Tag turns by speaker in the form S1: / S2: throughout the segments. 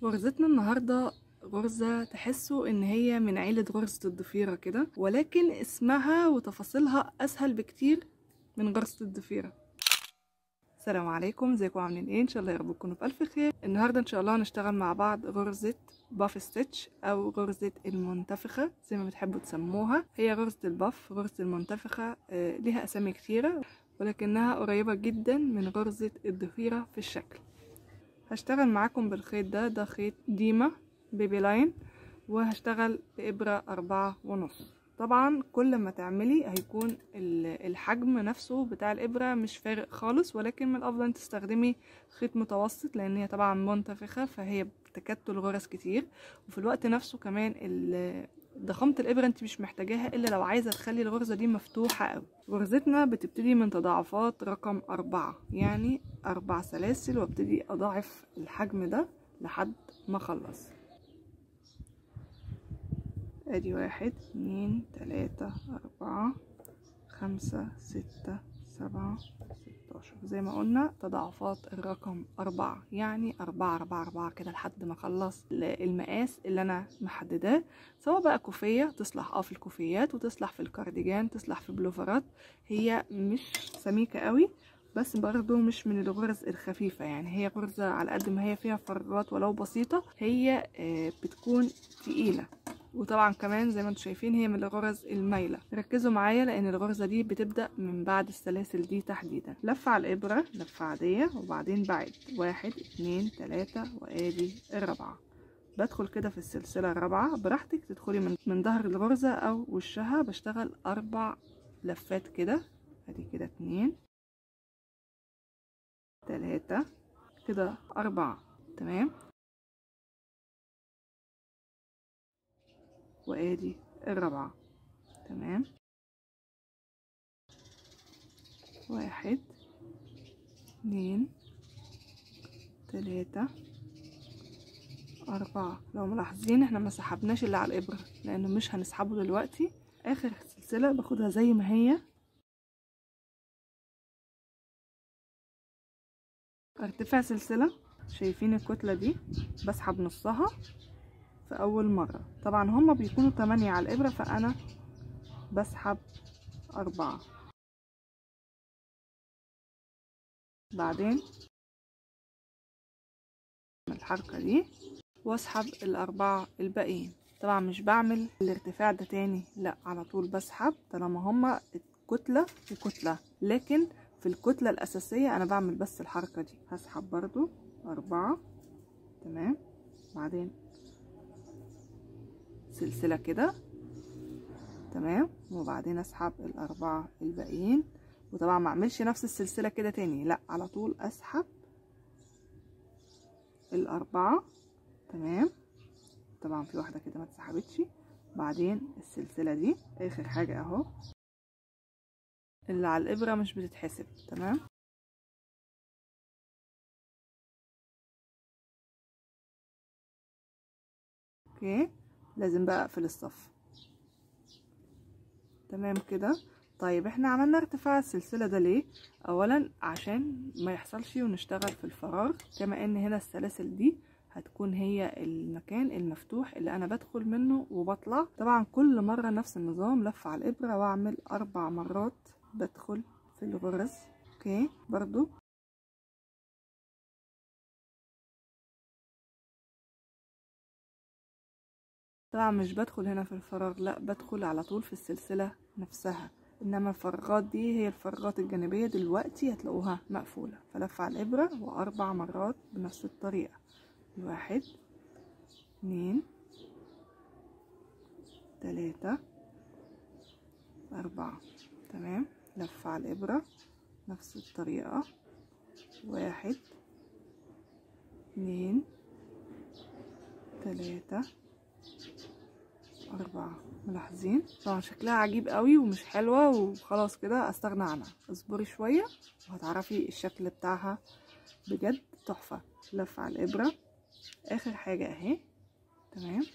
S1: غرزتنا النهاردة غرزة تحسوا ان هي من عيلة غرزة الضفيرة كده ولكن اسمها وتفاصيلها اسهل بكتير من غرزة الضفيرة السلام عليكم ازيكم عاملين ايه ان شاء الله يا رب تكونوا بالف خير النهارده ان شاء الله هنشتغل مع بعض غرزه باف ستيتش او غرزه المنتفخه زي ما بتحبوا تسموها هي غرزه الباف غرزه المنتفخه آه ليها اسامي كتيره ولكنها قريبه جدا من غرزه الضفيره في الشكل هشتغل معاكم بالخيط ده ده خيط ديما بيبي لاين وهشتغل بإبرة أربعة ونص طبعا كل ما تعملي هيكون الحجم نفسه بتاع الإبرة مش فارق خالص ولكن من الأفضل تستخدمي خيط متوسط لأن هي طبعا منتفخة فهي بتكتل غرز كتير وفي الوقت نفسه كمان ضخامة الإبرة انت مش محتاجاها إلا لو عايزة تخلي الغرزة دي مفتوحة أوي غرزتنا بتبتدي من تضاعفات رقم أربعة يعني أربع سلاسل وابتدي أضاعف الحجم ده لحد ما أخلص ادي واحد اتنين تلاتة اربعة خمسة ستة سبعة ستاشر زي ما قلنا تضاعفات الرقم اربعة يعني اربعة اربعة اربعة كده لحد ما اخلص المقاس اللي انا محدداه سواء بقى كوفية تصلح اه في الكوفيات وتصلح في الكارديجان تصلح في بلوفرات هي مش سميكة قوي بس برضو مش من الغرز الخفيفة يعني هي غرزة على قد ما هي فيها فراغات ولو بسيطة هي بتكون تقيلة وطبعا كمان زي ما انتم شايفين هي من الغرز المايلة ركزوا معايا لان الغرزة دي بتبدأ من بعد السلاسل دي تحديدا لفة على الابرة لفة عادية وبعدين بعد واحد اتنين تلاتة وادي الرابعة بدخل كده في السلسلة الرابعة براحتك تدخلي من, من ظهر الغرزة او وشها بشتغل اربع لفات كده ادي كده اتنين تلاتة كده أربعة تمام وادي الرابعة تمام واحد اتنين تلاتة أربعة لو ملاحظين احنا ما سحبناش اللي على الإبرة لأنه مش هنسحبه دلوقتي آخر سلسلة باخدها زي ما هي ارتفاع سلسلة شايفين الكتلة دي بسحب نصها في اول مرة طبعا هما بيكونوا تمانية على الابرة فانا بسحب اربعة بعدين الحركة دي واسحب الاربعة الباقيين طبعا مش بعمل الارتفاع ده تاني لا على طول بسحب طالما هما كتلة وكتلة لكن في الكتلة الأساسية أنا بعمل بس الحركة دي هسحب برضو أربعة تمام بعدين سلسلة كده تمام وبعدين أسحب الأربعة الباقيين وطبعا ما أعملش نفس السلسلة كده تاني لأ على طول أسحب الأربعة تمام طبعا في واحدة كده ما اتسحبتش بعدين السلسلة دي آخر حاجة أهو اللي على الإبرة مش بتتحسب تمام اوكي لازم بقى اقفل الصف تمام كده طيب احنا عملنا ارتفاع السلسلة ده ليه اولا عشان ما يحصلش ونشتغل في الفراغ كما ان هنا السلاسل دي هتكون هي المكان المفتوح اللي انا بدخل منه وبطلع طبعا كل مرة نفس النظام لف على الابرة واعمل اربع مرات بدخل في الغرز اوكي برضو طبعا مش بدخل هنا في الفراغ لا بدخل على طول في السلسلة نفسها انما الفراغات دي هي الفراغات الجانبية دلوقتي هتلاقوها مقفولة فلف على الابرة واربع مرات بنفس الطريقة واحد اتنين تلاتة أربعة تمام لف على الإبرة نفس الطريقة واحد اتنين تلاتة أربعة ملاحظين طبعا شكلها عجيب قوي ومش حلوة وخلاص كده استغنى عنها اصبري شوية وهتعرفي الشكل بتاعها بجد تحفة لف على الإبرة آخر حاجة اهي تمام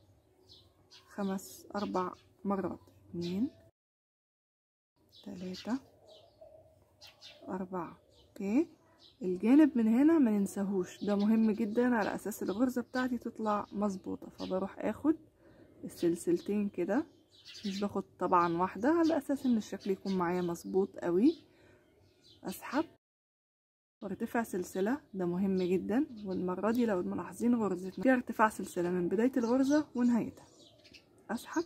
S1: خمس أربع مرات اتنين تلاتة أربعة اوكي الجانب من هنا ما ننساهوش ده مهم جدا على اساس الغرزة بتاعتي تطلع مظبوطة فبروح اخد السلسلتين كده مش باخد طبعا واحدة على اساس ان الشكل يكون معايا مظبوط قوي اسحب وارتفع سلسلة ده مهم جدا والمرة دي لو ملاحظين غرزتنا فيها ارتفاع سلسلة من بداية الغرزة ونهايتها اسحب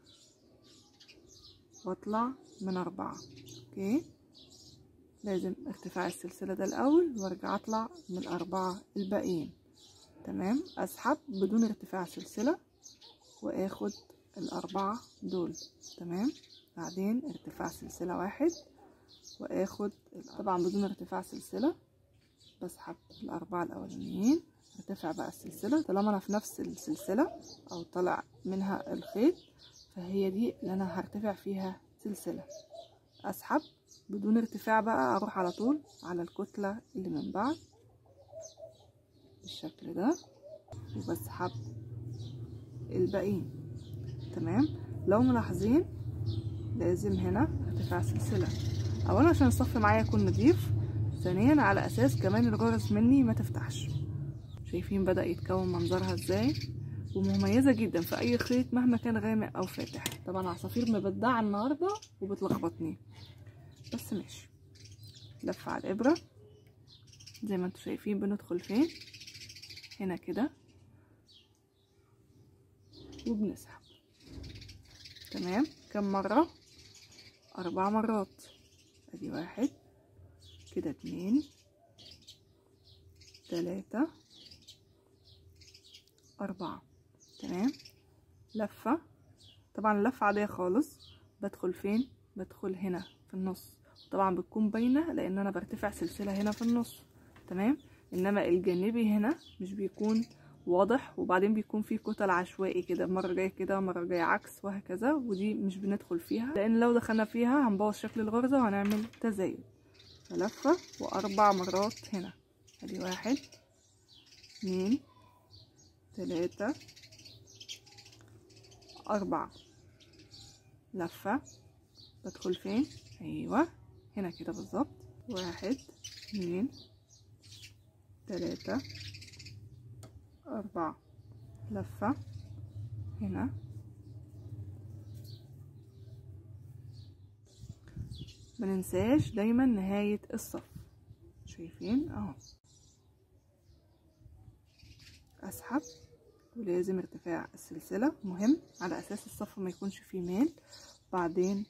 S1: واطلع من اربعة اوكي لازم ارتفاع السلسلة ده الاول وارجع اطلع من الاربعة الباقيين تمام اسحب بدون ارتفاع سلسلة واخد الاربعة دول تمام بعدين ارتفاع سلسلة واحد واخد طبعا بدون ارتفاع سلسلة بسحب الاربعة الاولانيين ارتفع بقى السلسلة طالما انا في نفس السلسلة او طلع منها الخيط فهي دي اللي انا هرتفع فيها سلسلة اسحب بدون ارتفاع بقى اروح على طول على الكتلة اللي من بعد بالشكل ده وبسحب الباقيين تمام لو ملاحظين لازم هنا ارتفاع سلسلة اولا عشان الصف معايا يكون نضيف ثانيا على اساس كمان الغرز مني ما تفتحش شايفين بدأ يتكون منظرها ازاي ومميزة جدا في اي خيط مهما كان غامق او فاتح طبعا عصافير مبدعة النهاردة وبتلخبطني بس ماشي لفة على الابرة زي ما انتوا شايفين بندخل فين هنا كده وبنسحب تمام كم مرة اربع مرات ادي واحد كده اتنين تلاتة أربعة تمام لفة طبعا اللفة عادية خالص بدخل فين بدخل هنا في النص طبعا بتكون باينة لأن أنا برتفع سلسلة هنا في النص تمام إنما الجانبي هنا مش بيكون واضح وبعدين بيكون فيه كتل عشوائي كده مرة جاية كده مرة جاية عكس وهكذا ودي مش بندخل فيها لأن لو دخلنا فيها هنبوظ شكل الغرزة وهنعمل تزايد لفة وأربع مرات هنا ادي واحد اتنين تلاتة أربعة لفة بدخل فين أيوة هنا كده بالظبط واحد اتنين تلاتة أربعة لفة هنا مننساش دايما نهاية الصف شايفين اهو اسحب ولازم ارتفاع السلسلة مهم على اساس الصف ما يكونش فيه ميل بعدين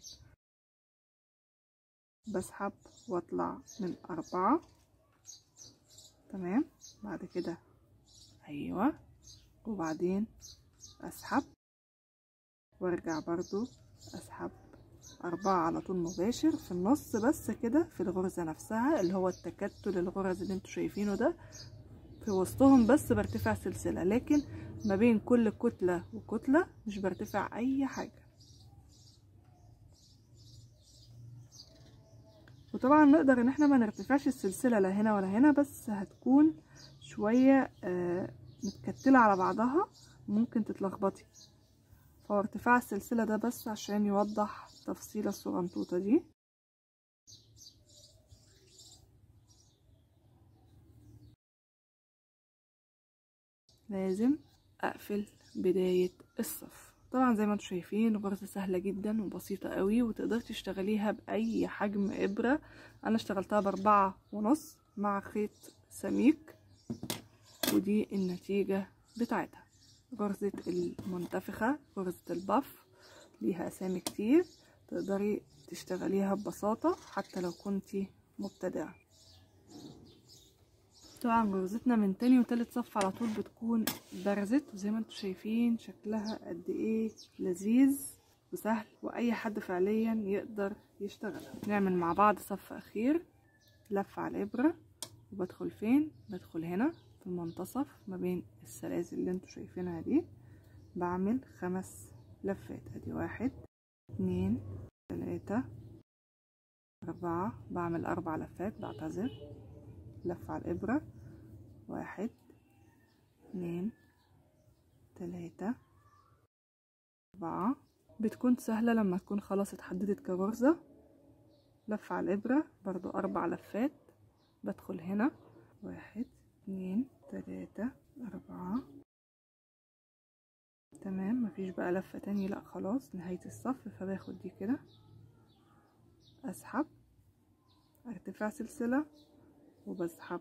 S1: بسحب واطلع من اربعة تمام بعد كده ايوه وبعدين اسحب وارجع برضو اسحب أربعة على طول مباشر في النص بس كده في الغرزة نفسها اللي هو التكتل الغرز اللي انتوا شايفينه ده في وسطهم بس برتفع سلسلة لكن ما بين كل كتلة وكتلة مش برتفع أي حاجة وطبعا نقدر ان احنا ما نرتفعش السلسلة لا هنا ولا هنا بس هتكون شوية آه متكتلة على بعضها ممكن تتلخبطي فهو ارتفاع السلسلة ده بس عشان يوضح التفصيلة الصغنطوطة دي لازم اقفل بداية الصف طبعا زي ما انتم شايفين غرزة سهلة جدا وبسيطة قوي وتقدر تشتغليها بأي حجم إبرة أنا اشتغلتها بأربعة ونص مع خيط سميك ودي النتيجة بتاعتها غرزة المنتفخة غرزة البف ليها أسامي كتير تقدري تشتغليها ببساطة حتى لو كنتي مبتدئة طبعا غرزتنا من تاني وتالت صف على طول بتكون برزت وزي ما انتم شايفين شكلها قد ايه لذيذ وسهل واي حد فعليا يقدر يشتغلها نعمل مع بعض صف اخير لف على الابرة وبدخل فين بدخل هنا في المنتصف ما بين السلاسل اللي انتوا شايفينها دي بعمل خمس لفات ادي واحد اتنين تلاتة اربعة بعمل اربع لفات بعتذر لف على الابرة واحد اتنين تلاتة اربعة بتكون سهلة لما تكون خلاص اتحددت كغرزة لف على الابرة برضو اربع لفات بدخل هنا واحد اتنين تلاتة اربعة تمام مفيش بقى لفة تاني لا خلاص نهاية الصف فباخد دي كده اسحب ارتفاع سلسلة وبسحب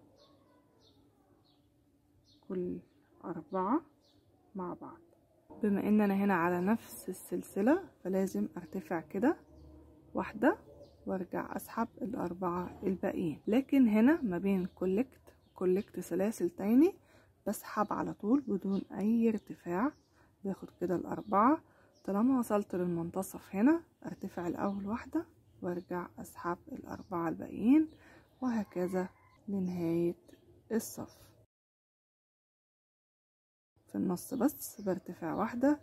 S1: كل أربعة مع بعض بما ان انا هنا على نفس السلسلة فلازم ارتفع كده واحدة وارجع اسحب الاربعة الباقيين لكن هنا ما بين كولكت وكولكت سلاسل تاني بسحب على طول بدون اي ارتفاع باخد كده الاربعة طالما وصلت للمنتصف هنا ارتفع الاول واحدة وارجع اسحب الاربعة الباقيين وهكذا لنهاية الصف في النص بس برتفع واحدة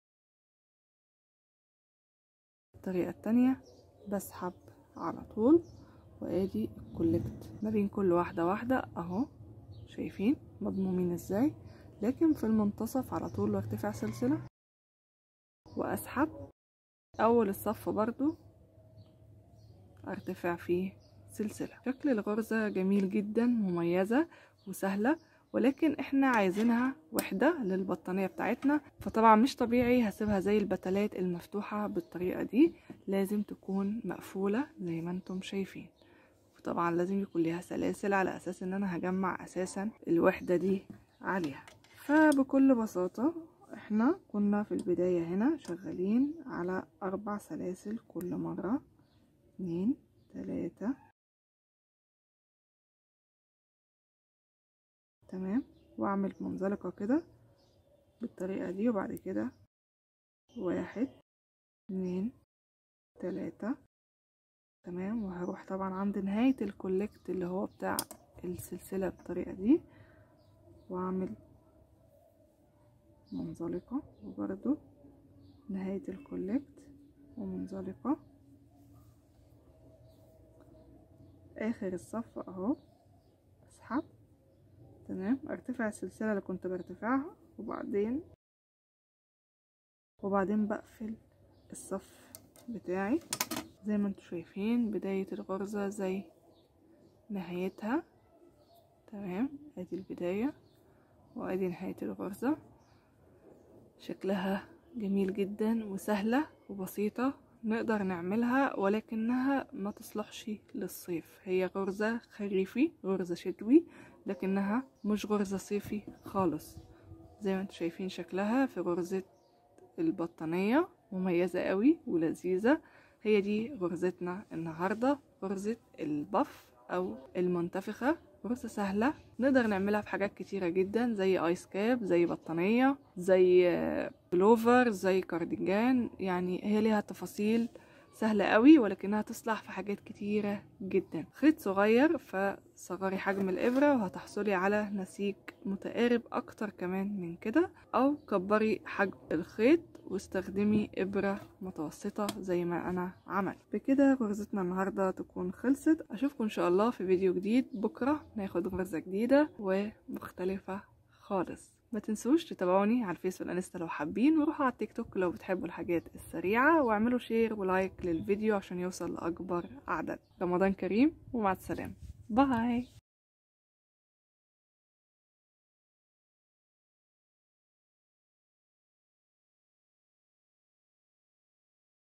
S1: الطريقة التانية بسحب على طول وادي الكولكت ما بين كل واحدة واحدة اهو شايفين مضمومين ازاي لكن في المنتصف على طول وارتفع سلسلة واسحب اول الصف برضو ارتفع فيه سلسلة شكل الغرزة جميل جدا مميزة وسهلة ولكن احنا عايزينها وحدة للبطانية بتاعتنا فطبعا مش طبيعي هسيبها زي البتلات المفتوحة بالطريقة دي لازم تكون مقفولة زي ما انتم شايفين وطبعا لازم يكون ليها سلاسل على اساس ان انا هجمع اساسا الوحدة دي عليها فبكل بساطة احنا كنا في البداية هنا شغالين على اربع سلاسل كل مرة اتنين تلاتة تمام واعمل منزلقة كده بالطريقة دي وبعد كده واحد اتنين تلاتة تمام وهروح طبعا عند نهاية الكولكت اللي هو بتاع السلسلة بالطريقة دي واعمل منزلقة وبرضو نهاية الكولكت ومنزلقة اخر الصف اهو اسحب تمام ارتفع السلسلة اللي كنت برتفعها وبعدين وبعدين بقفل الصف بتاعي زي ما انتوا شايفين بداية الغرزة زي نهايتها تمام ادي البداية وادي نهاية الغرزة شكلها جميل جدا وسهلة وبسيطة نقدر نعملها ولكنها ما تصلحش للصيف هي غرزة خريفي غرزة شتوي لكنها مش غرزة صيفي خالص زي ما انتم شايفين شكلها في غرزة البطانية مميزة قوي ولذيذة هي دي غرزتنا النهاردة غرزة البف او المنتفخة غرزة سهلة نقدر نعملها في حاجات كتيرة جدا زي ايس كاب زي بطانية زي بلوفر زي كارديجان يعني هي ليها تفاصيل سهلة قوي ولكنها تصلح في حاجات كتيرة جدا خيط صغير فصغري حجم الإبرة وهتحصلي على نسيج متقارب أكتر كمان من كده أو كبري حجم الخيط واستخدمي إبرة متوسطة زي ما أنا عملت بكده غرزتنا النهاردة تكون خلصت أشوفكم إن شاء الله في فيديو جديد بكرة ناخد غرزة جديدة ومختلفة خالص ما تنسوش تتابعوني على الفيس والانستا لو حابين وروحوا على التيك توك لو بتحبوا الحاجات السريعة واعملوا شير ولايك للفيديو عشان يوصل لأكبر عدد رمضان كريم ومع السلامة باي